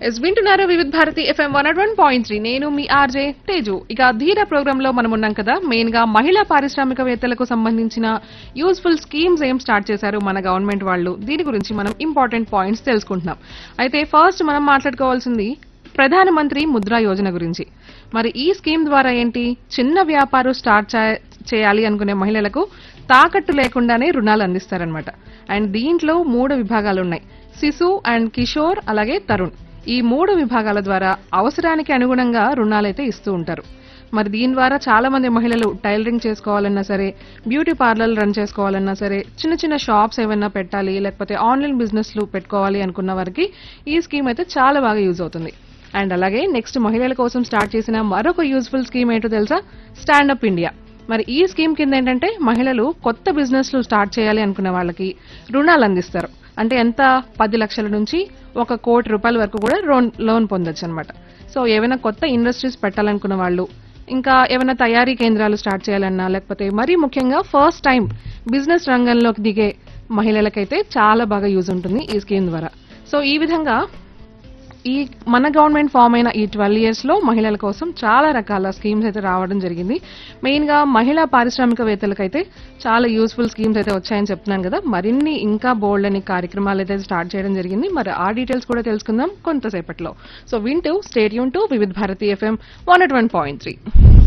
yes వింటున్నారు Vividh Bharati FM one one point three నేను మీ ఆర్జే తేజు ఇక ధీర ప్రోగ్రామ్ లో మనం ఉన్నాం కదా మెయిన్ గా మహిళా పారిశ్రామికవేత్తలకు సంబంధించిన యూస్ఫుల్ స్కీమ్స్ ఏం స్టార్ట్ చేశారు మన గవర్నమెంట్ వాళ్ళు దీని గురించి మనం ఇంపార్టెంట్ పాయింట్స్ తెలుసుకుంటున్నాం అయితే ఫస్ట్ మనం మాట్లాడుకోవాల్సింది ప్రధానమంత్రి ముద్రా యోజన గురించి మరి ఈ స్కీమ్ ద్వారా ఏంటి చిన్న వ్యాపారం స్టార్ట్ చే- చేయాలి అనుకునే మహిళలకు తాకట్టు లేకుండానే రుణాలు అందిస్తారనమాట అండ్ దీంట్లో మూడు విభాగాలు ఉన్నాయి శిశు అండ్ కిషోర్ అలాగే తరుణ్ ఈ మూడు విభాగాల ద్వారా అవసరానికి అనుగుణంగా రుణాలైతే ఇస్తూ ఉంటారు మరి దీని ద్వారా చాలా మంది మహిళలు టైలరింగ్ చేసుకోవాలన్నా సరే బ్యూటీ పార్లర్ రన్ చేసుకోవాలన్నా సరే చిన్న చిన్న షాప్స్ ఏమైనా పెట్టాలి లేకపోతే ఆన్లైన్ బిజినెస్లు పెట్టుకోవాలి అనుకున్న వారికి ఈ స్కీమ్ అయితే చాలా బాగా యూజ్ అవుతుంది అండ్ అలాగే నెక్స్ట్ మహిళల కోసం స్టార్ట్ చేసిన మరొక యూజ్ఫుల్ స్కీమ్ ఏంటో తెలుసా స్టాండప్ ఇండియా మరి ఈ స్కీమ్ కింద ఏంటంటే మహిళలు కొత్త బిజినెస్లు స్టార్ట్ చేయాలి అనుకున్న వాళ్ళకి రుణాలు అందిస్తారు అంటే ఎంత పది లక్షల నుంచి ఒక కోటి రూపాయల వరకు కూడా లోన్ లోన్ పొందొచ్చు అనమాట సో ఏమైనా కొత్త ఇండస్ట్రీస్ పెట్టాలనుకున్న వాళ్ళు ఇంకా ఏమైనా తయారీ కేంద్రాలు స్టార్ట్ చేయాలన్నా లేకపోతే మరీ ముఖ్యంగా ఫస్ట్ టైం బిజినెస్ రంగంలోకి దిగే మహిళలకైతే చాలా బాగా యూజ్ ఉంటుంది ఈ స్కీమ్ ద్వారా సో ఈ విధంగా ఈ మన గవర్నమెంట్ ఫామ్ అయిన ఈ ట్వెల్వ్ ఇయర్స్ లో మహిళల కోసం చాలా రకాల స్కీమ్స్ అయితే రావడం జరిగింది మెయిన్ గా మహిళా పారిశ్రామికవేత్తలకైతే చాలా యూస్ఫుల్ స్కీమ్స్ అయితే వచ్చాయని చెప్తున్నాను కదా మరిన్ని ఇంకా బోల్డ్ అని కార్యక్రమాలు అయితే స్టార్ట్ చేయడం జరిగింది మరి ఆ డీటెయిల్స్ కూడా తెలుసుకుందాం కొంతసేపట్లో సో వింటూ stay tuned to Vividh Bharati FM one one point three